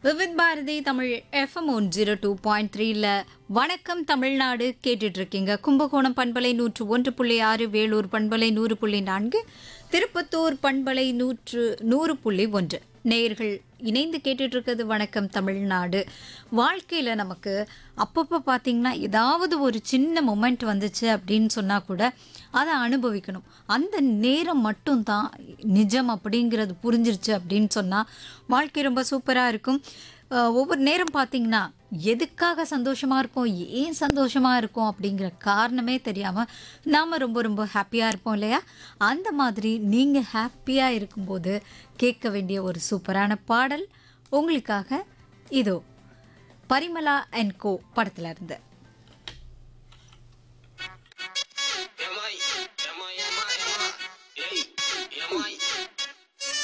Vividh Bharathi Tamil F M one zero two point த்ரீல வணக்கம் தமிழ்நாடு கேட்டுட்டு இருக்கீங்க கும்பகோணம் பண்பலை நூற்று ஒன்று புள்ளி ஆறு வேலூர் பண்பலை நூறு புள்ளி நான்கு திருப்பத்தூர் பண்பலை நூற்று நூறு புள்ளி ஒன்று நேயர்கள் இணைந்து கேட்டுட்டு இருக்கிறது வணக்கம் தமிழ்நாடு வாழ்க்கையில் நமக்கு அப்பப்போ பார்த்தீங்கன்னா ஏதாவது ஒரு சின்ன மொமெண்ட் வந்துச்சு அப்படின்னு சொன்னால் கூட அதை அனுபவிக்கணும் அந்த நேரம் மட்டும்தான் நிஜம் அப்படிங்கிறது புரிஞ்சிருச்சு அப்படின்னு சொன்னால் வாழ்க்கை ரொம்ப சூப்பராக இருக்கும் அஹ் ஒவ்வொரு நேரம் பார்த்தீங்கன்னா எதுக்காக சந்தோஷமாக இருக்கோம் ஏன் சந்தோஷமாக இருக்கோம் அப்படிங்கிற காரணமே தெரியாமல் நாம் ரொம்ப ரொம்ப ஹாப்பியாக இருப்போம் இல்லையா அந்த மாதிரி நீங்கள் ஹாப்பியாக இருக்கும்போது கேட்க வேண்டிய ஒரு சூப்பரான பாடல் உங்களுக்காக இதோ பரிமலா அண்ட் கோ படத்துல இருந்து